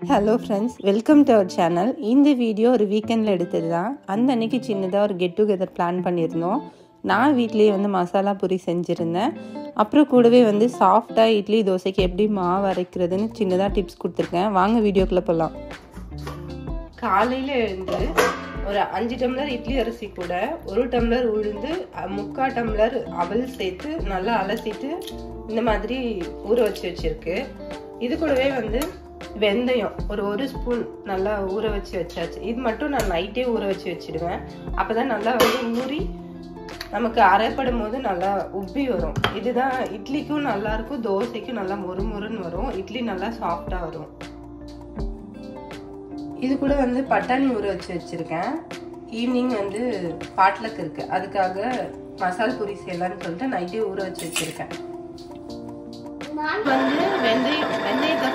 hello friends welcome to our channel இந்த video ஒரு வீக்கெண்டில் எடுத்தது தான் அந்த அன்னைக்கு சின்னதாக ஒரு கெட் டுகெதர் பிளான் பண்ணியிருந்தோம் நான் வீட்லேயே வந்து மசாலா பூரி செஞ்சுருந்தேன் அப்புறம் கூடவே வந்து சாஃப்டாக இட்லி தோசைக்கு எப்படி மாவு அரைக்கிறதுன்னு சின்னதாக டிப்ஸ் கொடுத்துருக்கேன் வாங்க வீடியோக்குள்ளே போகலாம் காலையில் எழுந்து ஒரு அஞ்சு டம்ளர் இட்லி அரிசி கூட ஒரு டம்ளர் உளுந்து முக்கால் டம்ளர் அவல் சேர்த்து நல்லா அலசிட்டு இந்த மாதிரி ஊற வச்சு வச்சிருக்கு இது கூடவே வந்து வெந்தயம் ஒரு ஒரு ஸ்பூன் நல்லா ஊற வச்சு வச்சாச்சு இது மட்டும் நான் நைட்டே ஊற வச்சு வச்சிடுவேன் அப்போதான் நல்லா வந்து ஊறி நமக்கு அரைப்படும் போது நல்லா உப்பி வரும் இதுதான் இட்லிக்கும் நல்லா இருக்கும் தோசைக்கும் நல்லா மொறுமொறுன்னு வரும் இட்லி நல்லா சாஃப்டாக வரும் இது கூட வந்து பட்டாணி ஊற வச்சு வச்சிருக்கேன் ஈவினிங் வந்து பாட்லக் இருக்கு அதுக்காக மசால் பூரி செய்யலாம்னு சொல்லிட்டு நைட்டே ஊற வச்சு வச்சிருக்கேன் வந்து வெந்தயம் வெந்தயத்தை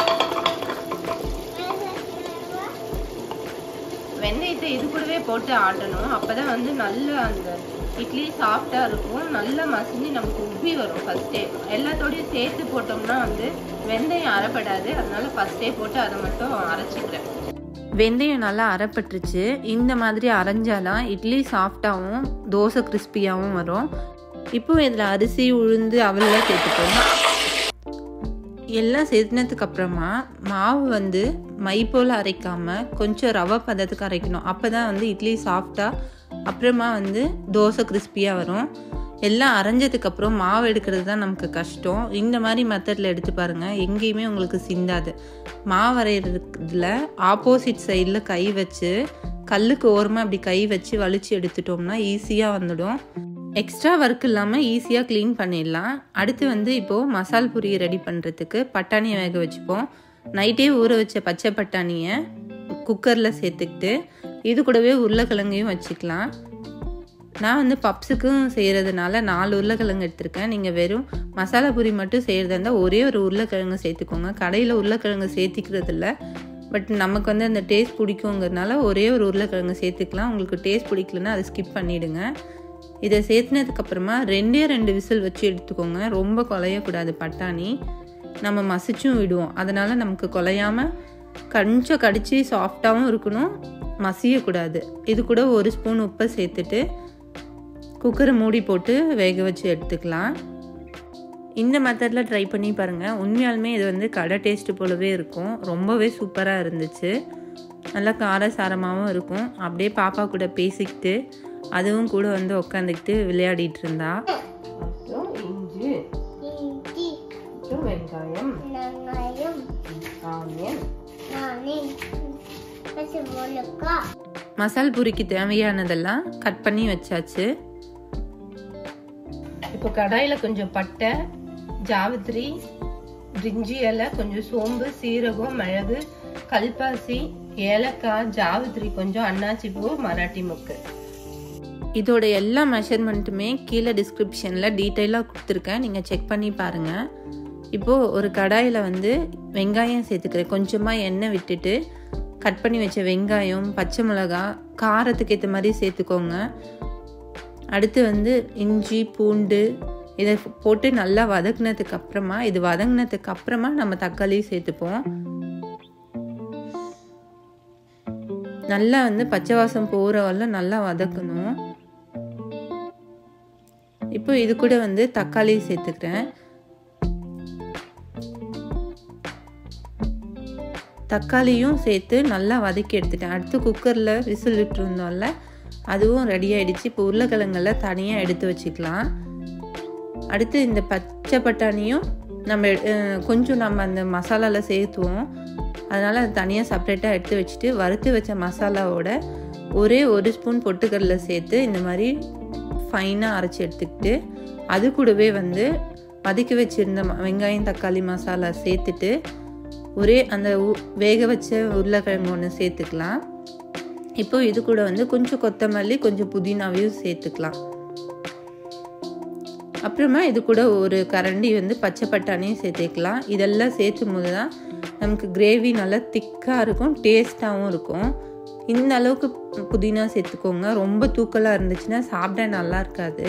வெந்தயத்தை இது கூடவே போட்டு ஆட்டணும் அப்பதான் வந்து நல்ல அந்த இட்லி சாஃப்டா இருக்கும் நல்லா மசிஞ்சு நமக்கு உப்பி வரும் ஃபர்ஸ்டே எல்லாத்தோடையும் சேர்த்து போட்டோம்னா வந்து வெந்தயம் அரைப்படாது அதனால ஃபர்ஸ்டே போட்டு அதை மட்டும் அரைச்சிக்கிறேன் வெந்தயம் நல்லா அரைப்பட்டுருச்சு இந்த மாதிரி அரைஞ்சாதான் இட்லி சாஃப்டாகவும் தோசை கிறிஸ்பியாகவும் வரும் இப்போ இதில் அரிசி உளுந்து அவெல்லாம் சேர்த்துப்போம் எல்லாம் சேர்த்துனதுக்கு அப்புறமா மாவு வந்து மை போல் அரைக்காமல் கொஞ்சம் ரவை பதத்துக்கு அரைக்கணும் அப்போ தான் வந்து இட்லி சாஃப்டாக அப்புறமா வந்து தோசை கிறிஸ்பியாக வரும் எல்லாம் அரைஞ்சதுக்கப்புறம் மாவு எடுக்கிறது தான் நமக்கு கஷ்டம் இந்த மாதிரி மெத்தடில் எடுத்து பாருங்கள் எங்கேயுமே உங்களுக்கு சிந்தாது மாவு அரைகிறதுல ஆப்போசிட் சைடில் கை வச்சு கல்லுக்கு ஓரமாக அப்படி கை வச்சு வலிச்சு எடுத்துட்டோம்னா ஈஸியாக வந்துடும் எக்ஸ்ட்ரா ஒர்க் இல்லாமல் ஈஸியாக க்ளீன் பண்ணிடலாம் அடுத்து வந்து இப்போது மசால் பூரி ரெடி பண்ணுறதுக்கு பட்டாணியை வேக வச்சுப்போம் நைட்டே ஊற வச்ச பச்சை பட்டாணியை குக்கரில் சேர்த்துக்கிட்டு இது கூடவே உருளைக்கிழங்கையும் வச்சுக்கலாம் நான் வந்து பப்ஸுக்கும் செய்கிறதுனால நாலு உருளைக்கிழங்கு எடுத்திருக்கேன் நீங்கள் வெறும் மசாலா பூரி மட்டும் செய்கிறதா இருந்தால் ஒரே ஒரு உருளைக்கிழங்கு சேர்த்துக்கோங்க கடையில் உருளைக்கிழங்கு சேர்த்திக்கிறது இல்லை பட் நமக்கு வந்து அந்த டேஸ்ட் பிடிக்குங்கிறதுனால ஒரே ஒரு உருளைக்கிழங்கு சேர்த்துக்கலாம் உங்களுக்கு டேஸ்ட் பிடிக்கலன்னா அதை ஸ்கிப் பண்ணிவிடுங்க இதை சேர்த்துனதுக்கப்புறமா ரெண்டே ரெண்டு விசில் வச்சு எடுத்துக்கோங்க ரொம்ப குலையக்கூடாது பட்டாணி நம்ம மசிச்சும் விடுவோம் அதனால் நமக்கு குலையாமல் கொஞ்சம் கடிச்சு சாஃப்டாகவும் இருக்கணும் மசியக்கூடாது இது கூட ஒரு ஸ்பூன் உப்பை சேர்த்துட்டு குக்கரை மூடி போட்டு வேக வச்சு எடுத்துக்கலாம் இந்த மெத்தடில் ட்ரை பண்ணி பாருங்கள் உண்மையாலுமே இது வந்து கடை டேஸ்ட்டு போலவே இருக்கும் ரொம்பவே சூப்பராக இருந்துச்சு நல்லா காரசாரமாகவும் இருக்கும் அப்படியே பாப்பா கூட பேசிக்கிட்டு அதுவும் கூட வந்து உட்காந்துக்கிட்டு விளையாடிட்டு இருந்தா இஞ்சி வெங்காயம் மசால் பூரிக்கு தேவையானதெல்லாம் கட் பண்ணி வச்சாச்சு இப்போ கடாயில் கொஞ்சம் பட்டை ஜாவித்திரி பிரிஞ்சி இலை கொஞ்சம் சோம்பு சீரகம் மிளகு கல்பாசி ஏலக்காய் ஜாவித்திரி கொஞ்சம் அன்னாச்சி பூ மராட்டி முக்கு இதோட எல்லா மெஷர்மெண்ட்டுமே கீழே டிஸ்கிரிப்ஷனில் டீட்டெயிலாக கொடுத்துருக்கேன் நீங்கள் செக் பண்ணி பாருங்கள் இப்போது ஒரு கடாயில் வந்து வெங்காயம் சேர்த்துக்கிறேன் கொஞ்சமாக எண்ணெய் விட்டுட்டு கட் பண்ணி வச்ச வெங்காயம் பச்சை மிளகா காரத்துக்கு ஏற்ற மாதிரி சேர்த்துக்கோங்க அடுத்து வந்து இஞ்சி பூண்டு இதை போட்டு நல்லா வதக்குனதுக்கு அப்புறமா இது வதங்கினதுக்கு அப்புறமா நம்ம தக்காளி சேர்த்துப்போம் நல்லா வந்து பச்சை வாசம் போகிற வரல நல்லா வதக்கணும் இப்போ இது கூட வந்து தக்காளி சேர்த்துக்கிறேன் தக்காளியும் சேர்த்து நல்லா வதக்கி எடுத்துட்டேன் அடுத்து குக்கரில் விசில் விட்டுருந்தோம்ல அதுவும் ரெடி ஆகிடுச்சு இப்போ உருளைக்கிழங்கெல்லாம் தனியாக எடுத்து வச்சுக்கலாம் அடுத்து இந்த பச்சை பட்டாணியும் நம்ம கொஞ்சம் நம்ம அந்த மசாலாவில் சேர்த்துவோம் அதனால் அது தனியாக செப்ரேட்டாக எடுத்து வச்சுட்டு வறுத்து வச்ச மசாலாவோட ஒரே ஒரு ஸ்பூன் பொட்டுக்கடலை சேர்த்து இந்த மாதிரி ஃபைனாக அரைச்சி எடுத்துக்கிட்டு அது கூடவே வந்து வதக்கி வச்சுருந்த வெங்காயம் தக்காளி மசாலா சேர்த்துட்டு ஒரே அந்த வேக வச்ச உருளைக்கிழங்கு ஒன்று சேர்த்துக்கலாம் இப்போ இது கூட வந்து கொஞ்சம் கொத்தமல்லி கொஞ்சம் புதினாவையும் சேர்த்துக்கலாம் அப்புறமா இது கூட ஒரு கரண்டி வந்து பச்சை பட்டாணியும் சேர்த்துக்கலாம் இதெல்லாம் சேர்த்தும் போது தான் நமக்கு கிரேவி நல்லா திக்காக இருக்கும் டேஸ்ட்டாகவும் இருக்கும் இந்த அளவுக்கு புதினா சேர்த்துக்கோங்க ரொம்ப தூக்கலாக இருந்துச்சுன்னா சாப்பிட நல்லா இருக்காது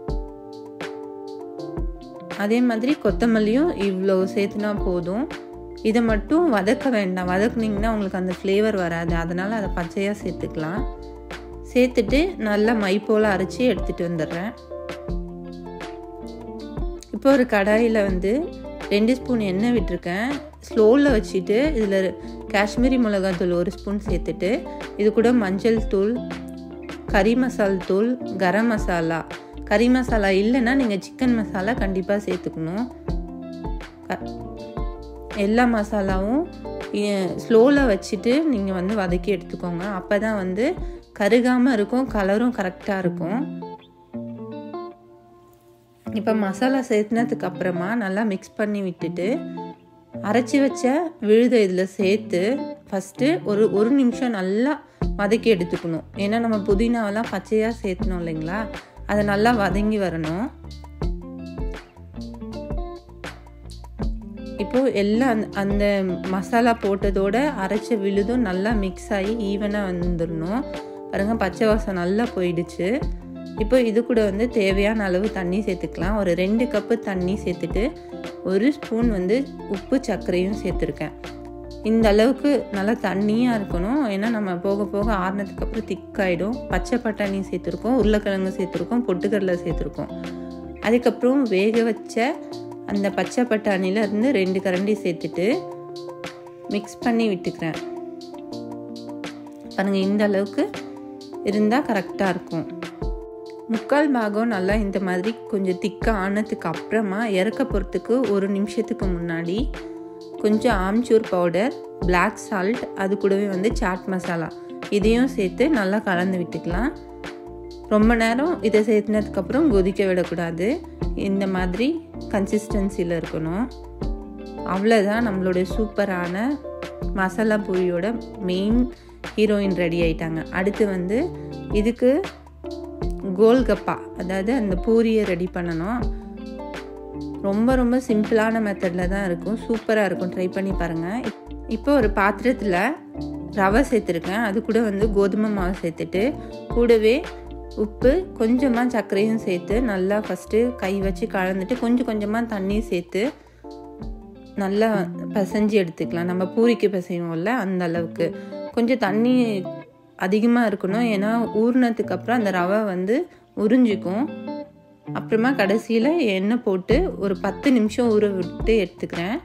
அதே மாதிரி கொத்தமல்லியும் இவ்வளோ சேர்த்துனா போதும் இதை மட்டும் வதக்க வேண்டாம் வதக்குனிங்கன்னா உங்களுக்கு அந்த ஃப்ளேவர் வராது அதனால் அதை பச்சையாக சேர்த்துக்கலாம் சேர்த்துட்டு நல்லா மை போல் அரைச்சி எடுத்துகிட்டு வந்துடுறேன் இப்போ ஒரு கடாயில் வந்து ரெண்டு ஸ்பூன் எண்ணெய் விட்டுருக்கேன் ஸ்லோவில் வச்சுட்டு இதில் காஷ்மீரி மிளகாத்தூள் ஒரு ஸ்பூன் சேர்த்துட்டு இது கூட மஞ்சள் தூள் கறி மசால் தூள் கரம் மசாலா கறி மசாலா இல்லைன்னா நீங்கள் சிக்கன் மசாலா கண்டிப்பாக சேர்த்துக்கணும் எல்லா மசாலாவும் ஸ்லோவில் வச்சுட்டு நீங்கள் வந்து வதக்கி எடுத்துக்கோங்க அப்போ தான் வந்து கருகாமல் இருக்கும் கலரும் கரெக்டாக இருக்கும் இப்போ மசாலா சேர்த்துனதுக்கு அப்புறமா நல்லா மிக்ஸ் பண்ணி விட்டுட்டு அரைச்சி வச்ச விழுத இதில் சேர்த்து ஃபஸ்ட்டு ஒரு ஒரு நிமிஷம் நல்லா வதக்கி எடுத்துக்கணும் ஏன்னா நம்ம புதினாவெல்லாம் பச்சையாக சேர்த்தணும் இல்லைங்களா அதை நல்லா வதங்கி வரணும் இப்போது எல்லாம் அந்த அந்த மசாலா போட்டதோட அரைச்ச விழுதும் நல்லா மிக்ஸ் ஆகி ஈவனாக வந்துடணும் பாருங்கள் பச்சை வாசம் நல்லா போயிடுச்சு இப்போ இது கூட வந்து தேவையான அளவு தண்ணி சேர்த்துக்கலாம் ஒரு ரெண்டு கப்பு தண்ணி சேர்த்துட்டு ஒரு ஸ்பூன் வந்து உப்பு சர்க்கரையும் சேர்த்துருக்கேன் இந்த அளவுக்கு நல்லா தண்ணியாக இருக்கணும் ஏன்னா நம்ம போக போக ஆறுனதுக்கு அப்புறம் திக்காயிடும் பச்சை பட்டாணி சேர்த்துருக்கோம் உருளைக்கிழங்கு சேர்த்துருக்கோம் பொட்டுக்கடலை சேர்த்துருக்கோம் அதுக்கப்புறம் வேக வச்ச அந்த பச்சை பட்டாணியில் இருந்து ரெண்டு கரண்டி சேர்த்துட்டு மிக்ஸ் பண்ணி விட்டுக்கிறேன் பாருங்கள் இந்த அளவுக்கு இருந்தால் கரெக்டாக இருக்கும் முக்கால் பாகம் நல்லா இந்த மாதிரி கொஞ்சம் திக்காக ஆனதுக்கு அப்புறமா இறக்க போகிறதுக்கு ஒரு நிமிஷத்துக்கு முன்னாடி கொஞ்சம் ஆம்ச்சூர் பவுடர் பிளாக் சால்ட் அது கூடவே வந்து சாட் மசாலா இதையும் சேர்த்து நல்லா கலந்து விட்டுக்கலாம் ரொம்ப நேரம் இதை சேர்த்துனதுக்கப்புறம் கொதிக்க விடக்கூடாது இந்த மாதிரி கன்சிஸ்டன்சியில் இருக்கணும் அவ்வளோதான் நம்மளுடைய சூப்பரான மசாலா பூரியோட மெயின் ஹீரோயின் ரெடி ஆயிட்டாங்க அடுத்து வந்து இதுக்கு கோல்கப்பா அதாவது அந்த பூரியை ரெடி பண்ணணும் ரொம்ப ரொம்ப சிம்பிளான மெத்தடில் தான் இருக்கும் சூப்பராக இருக்கும் ட்ரை பண்ணி பாருங்கள் இப்போ ஒரு பாத்திரத்தில் ரவை சேர்த்துருக்கேன் அது கூட வந்து கோதுமை மாவு சேர்த்துட்டு கூடவே உப்பு கொஞ்சமாக சர்க்கரையும் சேர்த்து நல்லா ஃபஸ்ட்டு கை வச்சு கலந்துட்டு கொஞ்சம் கொஞ்சமாக தண்ணி சேர்த்து நல்லா பிசைஞ்சு எடுத்துக்கலாம் நம்ம பூரிக்கு பிசைவோம்ல அந்த அளவுக்கு கொஞ்சம் தண்ணி அதிகமாக இருக்கணும் ஏன்னா ஊறினதுக்கு அப்புறம் அந்த ரவை வந்து உறிஞ்சிக்கும் அப்புறமா கடைசியில் எண்ணெய் போட்டு ஒரு பத்து நிமிஷம் ஊற விட்டு எடுத்துக்கிறேன்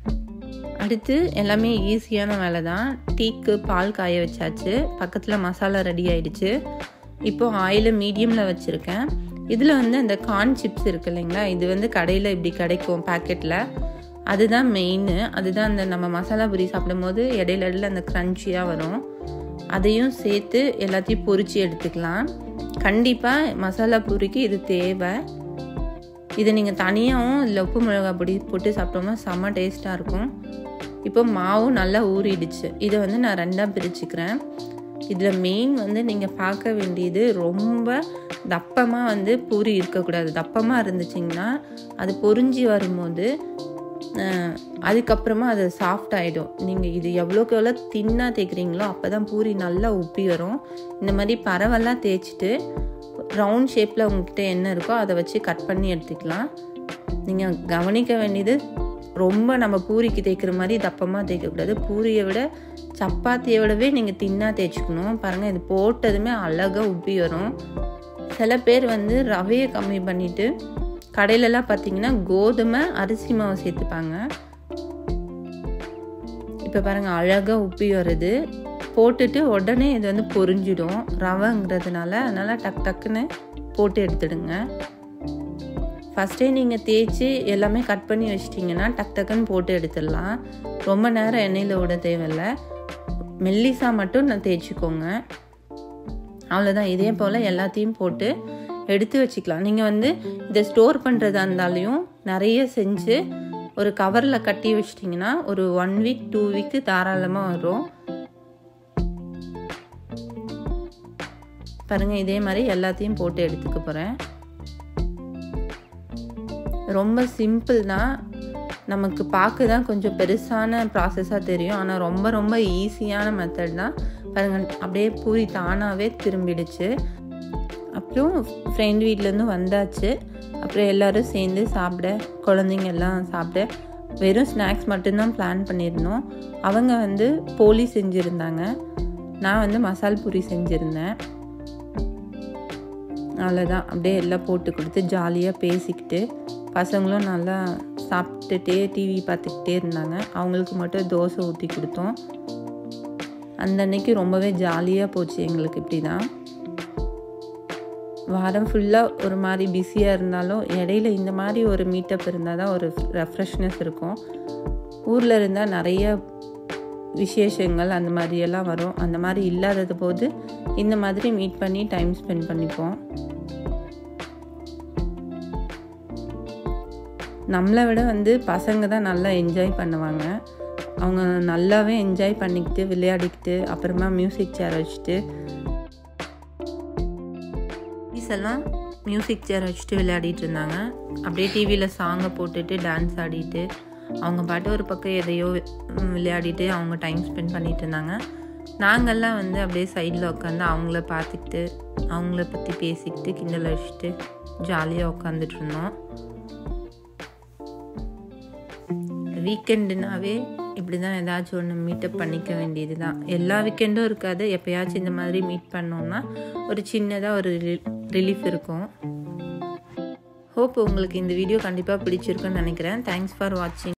அடுத்து எல்லாமே ஈஸியான வேலை தான் டீக்கு பால் காய வச்சாச்சு பக்கத்தில் மசாலா ரெடி ஆயிடுச்சு இப்போ ஆயிலை மீடியமில் வச்சுருக்கேன் இதில் வந்து அந்த கார்ன் சிப்ஸ் இருக்கு இல்லைங்களா இது வந்து கடையில் இப்படி கிடைக்கும் பேக்கெட்டில் அதுதான் மெயின் அதுதான் அந்த நம்ம மசாலா பூரி சாப்பிடும்போது இடையில இடையில அந்த க்ரன்ச்சியாக வரும் அதையும் சேர்த்து எல்லாத்தையும் பொரிச்சு எடுத்துக்கலாம் கண்டிப்பாக மசாலா பூரிக்கு இது தேவை இதை நீங்கள் தனியாகவும் இதில் உப்பு மிளகாய் பொடி போட்டு சாப்பிட்டோம்னா செம்ம டேஸ்ட்டாக இருக்கும் இப்போ மாவும் நல்லா ஊறிடுச்சு இதை வந்து நான் ரெண்டாக பிரிச்சுக்கிறேன் இதில் மெயின் வந்து நீங்கள் பார்க்க வேண்டியது ரொம்ப தப்பமாக வந்து பூரி இருக்கக்கூடாது தப்பமாக இருந்துச்சிங்கன்னா அது பொறிஞ்சி வரும்போது அதுக்கப்புறமா அது சாஃப்ட் ஆகிடும் நீங்கள் இது எவ்வளோக்கு எவ்வளோ தின்னாக தேய்க்கிறீங்களோ அப்போ தான் பூரி நல்லா உப்பி வரும் இந்த மாதிரி பரவெல்லாம் தேய்ச்சிட்டு ரவுண்ட் ஷேப்பில் உங்ககிட்ட என்ன இருக்கோ அதை வச்சு கட் பண்ணி எடுத்துக்கலாம் நீங்கள் கவனிக்க வேண்டியது ரொம்ப நம்ம பூரிக்கு தேய்க்கிற மாதிரி தப்பமாக தேய்க்கக்கூடாது பூரியை விட சப்பாத்தியை விடவே நீங்கள் தின்னாக தேய்ச்சிக்கணும் பாருங்கள் இது போட்டதுமே அழகாக உப்பி வரும் சில பேர் வந்து ரவையை கம்மி பண்ணிவிட்டு கடையிலலாம் பார்த்தீங்கன்னா கோதுமை அரிசி மாவு சேர்த்துப்பாங்க இப்போ பாருங்கள் அழகாக உப்பி வருது போட்டுட்டு உடனே இது வந்து பொரிஞ்சிடும் ரவைங்கிறதுனால அதனால் டக் டக்குன்னு போட்டு எடுத்துடுங்க ஃபஸ்ட்டே நீங்கள் தேய்ச்சி எல்லாமே கட் பண்ணி வச்சிட்டிங்கன்னா டக் டக்குன்னு போட்டு எடுத்துடலாம் ரொம்ப நேரம் எண்ணெயில் விட தேவையில்லை மெல்லிசா மட்டும் நான் தேய்ச்சிக்கோங்க அவ்வளோதான் இதே போல் எல்லாத்தையும் போட்டு எடுத்து வச்சுக்கலாம் நீங்கள் வந்து இதை ஸ்டோர் பண்ணுறதா இருந்தாலையும் நிறைய செஞ்சு ஒரு கவரில் கட்டி வச்சிட்டிங்கன்னா ஒரு ஒன் வீக் டூ வீக்கு தாராளமாக வரும் பாருங்கள் இதே மாதிரி எல்லாத்தையும் போட்டு எடுத்துக்க போகிறேன் ரொம்ப சிம்பிள் தான் நமக்கு பார்க்க தான் கொஞ்சம் பெருசான ப்ராசஸாக தெரியும் ஆனால் ரொம்ப ரொம்ப ஈஸியான மெத்தட் தான் பாருங்கள் அப்படியே பூரி தானாகவே திரும்பிடுச்சு அப்புறம் ஃப்ரெண்ட் வீட்லேருந்து வந்தாச்சு அப்புறம் எல்லோரும் சேர்ந்து சாப்பிட குழந்தைங்க எல்லாம் சாப்பிட வெறும் ஸ்நாக்ஸ் மட்டும்தான் பிளான் பண்ணியிருந்தோம் அவங்க வந்து போலி செஞ்சுருந்தாங்க நான் வந்து மசால் பூரி செஞ்சுருந்தேன் அவ்வளோதான் அப்படியே எல்லாம் போட்டு கொடுத்து ஜாலியாக பேசிக்கிட்டு பசங்களும் நல்லா சாப்பிட்டுட்டே டிவி பார்த்துக்கிட்டே இருந்தாங்க அவங்களுக்கு மட்டும் தோசை ஊற்றி கொடுத்தோம் அந்த அன்னைக்கு ரொம்பவே ஜாலியாக போச்சு எங்களுக்கு இப்படி தான் வாரம் ஃபுல்லாக ஒரு மாதிரி பிஸியாக இருந்தாலும் இடையில இந்த மாதிரி ஒரு மீட்டப் இருந்தால் தான் ஒரு ரெஃப்ரெஷ்னஸ் இருக்கும் ஊரில் இருந்தால் நிறைய விசேஷங்கள் அந்த மாதிரியெல்லாம் வரும் அந்த மாதிரி இல்லாதது போது இந்த மாதிரி மீட் பண்ணி டைம் ஸ்பெண்ட் பண்ணிப்போம் நம்மளை விட வந்து பசங்க தான் நல்லா என்ஜாய் பண்ணுவாங்க அவங்க நல்லாவே என்ஜாய் பண்ணிக்கிட்டு விளையாடிக்கிட்டு அப்புறமா மியூசிக் சேர் வச்சுட்டு எல்லாம் மியூசிக் சேர் வச்சுட்டு விளையாடிட்டு இருந்தாங்க அப்படியே டிவியில் சாங்கை போட்டுட்டு டான்ஸ் ஆடிட்டு அவங்க பாட்டு ஒரு பக்கம் எதையோ விளையாடிட்டு அவங்க டைம் ஸ்பெண்ட் பண்ணிட்டு இருந்தாங்க நாங்கள்லாம் வந்து அப்படியே சைடில் உட்காந்து அவங்கள பார்த்துக்கிட்டு அவங்கள பற்றி பேசிக்கிட்டு கிண்டல் அடிச்சுட்டு ஜாலியாக உட்காந்துட்டு இருந்தோம் வீக்கெண்டுனாவே இப்படி தான் ஏதாச்சும் ஒன்று மீட்டப் பண்ணிக்க வேண்டியது தான் எல்லா வீக்கெண்டும் இருக்காது எப்போயாச்சும் இந்த மாதிரி மீட் பண்ணோம்னா ஒரு சின்னதாக ஒரு ரிலீஃப் இருக்கும் ஹோப் உங்களுக்கு இந்த வீடியோ கண்டிப்பாக பிடிச்சிருக்குன்னு நினைக்கிறேன் தேங்க்ஸ் ஃபார் வாட்சிங்